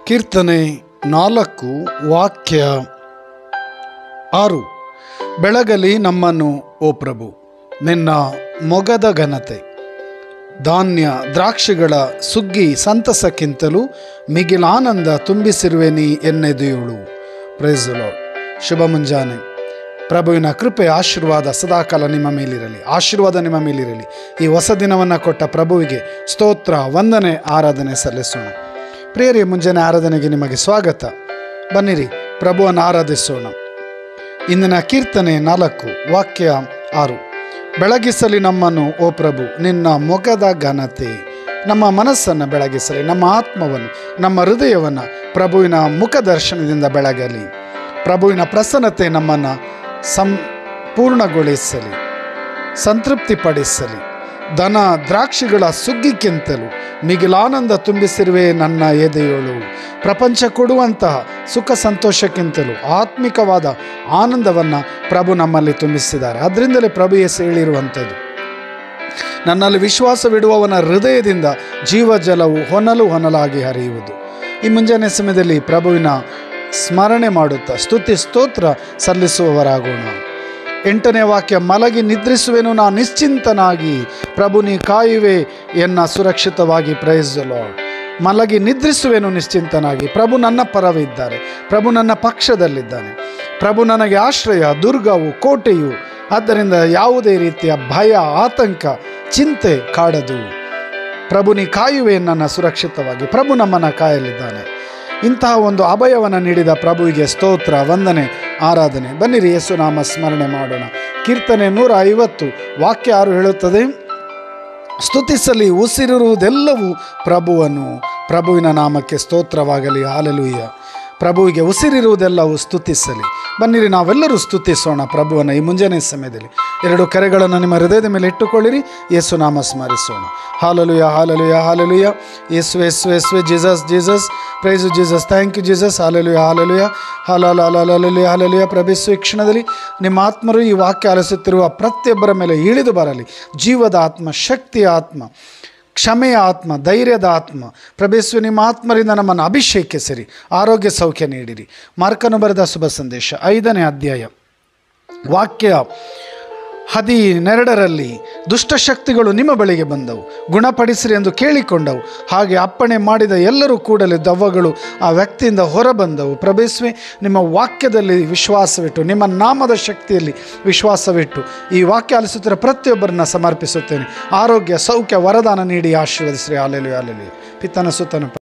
ಕೀರ್ತನೆ ನಾಲ್ಕು ವಾಕ್ಯ ಆರು ಬೆಳಗಲಿ ನಮ್ಮನ್ನು ಓ ಪ್ರಭು ನಿನ್ನ ಮೊಗದ ಘನತೆ ಧಾನ್ಯ ದ್ರಾಕ್ಷಿಗಳ ಸುಗ್ಗಿ ಸಂತಸಕ್ಕಿಂತಲೂ ಮಿಗಿಲಾನಂದ ತುಂಬಿಸಿರುವೆ ನೀ ಎನ್ನೆದೆಯುಳು ಪ್ರೈಸಲೋ ಶುಭ ಮುಂಜಾನೆ ಪ್ರಭುವಿನ ಕೃಪೆ ಆಶೀರ್ವಾದ ಸದಾಕಾಲ ನಿಮ್ಮ ಮೇಲಿರಲಿ ಆಶೀರ್ವಾದ ನಿಮ್ಮ ಮೇಲಿರಲಿ ಈ ಹೊಸ ದಿನವನ್ನು ಕೊಟ್ಟ ಪ್ರಭುವಿಗೆ ಸ್ತೋತ್ರ ವಂದನೆ ಆರಾಧನೆ ಸಲ್ಲಿಸೋಣ ಪ್ರಿಯರೇ ಮುಂಜಾನೆ ಆರಾಧನೆಗೆ ನಿಮಗೆ ಸ್ವಾಗತ ಬನ್ನಿರಿ ಪ್ರಭುವನ್ನು ಆರಾಧಿಸೋಣ ಇಂದಿನ ಕೀರ್ತನೆ ನಾಲ್ಕು ವಾಕ್ಯ ಆರು ಬೆಳಗಿಸಲಿ ನಮ್ಮನ್ನು ಓ ಪ್ರಭು ನಿನ್ನ ಮೊಗದ ಘನತೆ ನಮ್ಮ ಮನಸ್ಸನ್ನು ಬೆಳಗಿಸಲಿ ನಮ್ಮ ಆತ್ಮವನ್ನು ನಮ್ಮ ಹೃದಯವನ್ನು ಪ್ರಭುವಿನ ಮುಖದರ್ಶನದಿಂದ ಬೆಳಗಲಿ ಪ್ರಭುವಿನ ಪ್ರಸನ್ನತೆ ನಮ್ಮನ್ನು ಸಂಪೂರ್ಣಗೊಳಿಸಲಿ ಸಂತೃಪ್ತಿಪಡಿಸಲಿ ದನ ದ್ರಾಕ್ಷಿಗಳ ಸುಗ್ಗಿಕ್ಕಿಂತಲೂ ಮಿಗಿಲಾನಂದ ತುಂಬಿಸಿರುವೆ ನನ್ನ ಎದೆಯೋಳು ಪ್ರಪಂಚ ಕೊಡುವಂತಹ ಸುಖ ಸಂತೋಷಕ್ಕಿಂತಲೂ ಆತ್ಮಿಕವಾದ ಆನಂದವನ್ನು ಪ್ರಭು ನಮ್ಮಲ್ಲಿ ತುಂಬಿಸಿದ್ದಾರೆ ಅದರಿಂದಲೇ ಪ್ರಭು ಯೇಸು ಹೇಳಿರುವಂಥದ್ದು ನನ್ನಲ್ಲಿ ವಿಶ್ವಾಸವಿಡುವವನ ಹೃದಯದಿಂದ ಜೀವಜಲವು ಹೊನಲು ಹೊನಲಾಗಿ ಹರಿಯುವುದು ಈ ಮುಂಜಾನೆ ಸಮಯದಲ್ಲಿ ಪ್ರಭುವಿನ ಸ್ಮರಣೆ ಮಾಡುತ್ತಾ ಸ್ತುತಿ ಸ್ತೋತ್ರ ಸಲ್ಲಿಸುವವರಾಗೋಣ ಎಂಟನೇ ವಾಕ್ಯ ಮಲಗಿ ನಿದ್ರಿಸುವೆನು ನಾ ನಿಶ್ಚಿಂತನಾಗಿ ಪ್ರಭು ನೀ ಕಾಯುವೆ ಎನ್ನ ಸುರಕ್ಷಿತವಾಗಿ ಪ್ರೈಸ್ ಲಾರ್ಡ್ ಮಲಗಿ ನಿದ್ರಿಸುವೆನು ನಿಶ್ಚಿಂತನಾಗಿ ಪ್ರಭು ನನ್ನ ಪರವಿದ್ದಾರೆ ಪ್ರಭು ನನ್ನ ಪಕ್ಷದಲ್ಲಿದ್ದಾನೆ ಪ್ರಭು ನನಗೆ ಆಶ್ರಯ ದುರ್ಗವು ಕೋಟೆಯು ಆದ್ದರಿಂದ ಯಾವುದೇ ರೀತಿಯ ಭಯ ಆತಂಕ ಚಿಂತೆ ಕಾಡದು ಪ್ರಭು ನೀ ಕಾಯುವೆ ನನ್ನ ಸುರಕ್ಷಿತವಾಗಿ ಪ್ರಭು ನಮ್ಮನ್ನು ಕಾಯಲಿದ್ದಾನೆ ಇಂತಹ ಒಂದು ಅಭಯವನ್ನು ನೀಡಿದ ಪ್ರಭುವಿಗೆ ಸ್ತೋತ್ರ ವಂದನೆ ಆರಾಧನೆ ಬನ್ನಿರಿ ಯೇಸು ನಾಮ ಸ್ಮರಣೆ ಮಾಡೋಣ ಕೀರ್ತನೆ ನೂರ ಐವತ್ತು ವಾಕ್ಯ ಆರು ಹೇಳುತ್ತದೆ ಸ್ತುತಿಸಲಿ ಉಸಿರಿರುವುದೆಲ್ಲವೂ ಪ್ರಭುವನ್ನು ಪ್ರಭುವಿನ ನಾಮಕ್ಕೆ ಸ್ತೋತ್ರವಾಗಲಿ ಹಾಲೆಲುಯ್ಯ ಪ್ರಭುವಿಗೆ ಉಸಿರಿರುವುದೆಲ್ಲವೂ ಸ್ತುತಿಸಲಿ ಬನ್ನಿರಿ ನಾವೆಲ್ಲರೂ ಸ್ತುತಿಸೋಣ ಪ್ರಭುವನ್ನು ಈ ಮುಂಜಾನೆ ಸಮಯದಲ್ಲಿ ಎರಡು ಕರೆಗಳನ್ನು ನಿಮ್ಮ ಹೃದಯದ ಮೇಲೆ ಇಟ್ಟುಕೊಳ್ಳಿರಿ ಯೇಸು ನಾಮ ಸ್ಮರಿಸೋಣ ಹಾಲಲುಯ ಹಾಲಲುಯ ಹಾಲಲುಯ Yesu Yesu Yesu Jesus Jesus praise Jesus thank you Jesus ಹಾಲಲುಯ ಹಾಲಲುಯ ಹಾಲಾಲ ಹಾಲಲುಯ ಹಾಲಲುಯ ಪ್ರಭೇಸು ಈ ಕ್ಷಣದಲ್ಲಿ ನಿಮ್ಮ ಆತ್ಮರು ಈ ವಾಕ್ಯ ಆಲಿಸುತ್ತಿರುವ ಪ್ರತಿಯೊಬ್ಬರ ಮೇಲೆ ಇಳಿದು ಬರಲಿ ಜೀವದ ಆತ್ಮ ಶಕ್ತಿಯ ಆತ್ಮ ಕ್ಷಮೆಯ ಆತ್ಮ ಧೈರ್ಯದ ಆತ್ಮ ಪ್ರಭೇಸುವ ನಿಮ್ಮ ಆತ್ಮರಿಂದ ನಮ್ಮನ್ನು ಅಭಿಷೇಕಿಸಿರಿ ಆರೋಗ್ಯ ಸೌಖ್ಯ ನೀಡಿರಿ ಮಾರ್ಕನು ಬರೆದ ಶುಭ ಸಂದೇಶ ಐದನೇ ಅಧ್ಯಾಯ ವಾಕ್ಯ ಹದಿನೆರಡರಲ್ಲಿ ದುಷ್ಟಶಕ್ತಿಗಳು ನಿಮ್ಮ ಬಳಿಗೆ ಬಂದವು ಗುಣಪಡಿಸಿರಿ ಎಂದು ಕೇಳಿಕೊಂಡವು ಹಾಗೆ ಅಪ್ಪಣೆ ಮಾಡಿದ ಎಲ್ಲರೂ ಕೂಡಲೇ ದವ್ವಗಳು ಆ ವ್ಯಕ್ತಿಯಿಂದ ಹೊರಬಂದವು ಪ್ರಭೇಸುವೆ ನಿಮ್ಮ ವಾಕ್ಯದಲ್ಲಿ ವಿಶ್ವಾಸವಿಟ್ಟು ನಿಮ್ಮ ನಾಮದ ಶಕ್ತಿಯಲ್ಲಿ ವಿಶ್ವಾಸವಿಟ್ಟು ಈ ವಾಕ್ಯ ಆಲಿಸುತ್ತಿರುವ ಪ್ರತಿಯೊಬ್ಬರನ್ನ ಸಮರ್ಪಿಸುತ್ತೇನೆ ಆರೋಗ್ಯ ಸೌಖ್ಯ ವರದಾನ ನೀಡಿ ಆಶೀರ್ವದಿಸಿರಿ ಅಲೆಲು ಅಲೆಲು ಪಿತ್ತನ ಸುತ್ತನ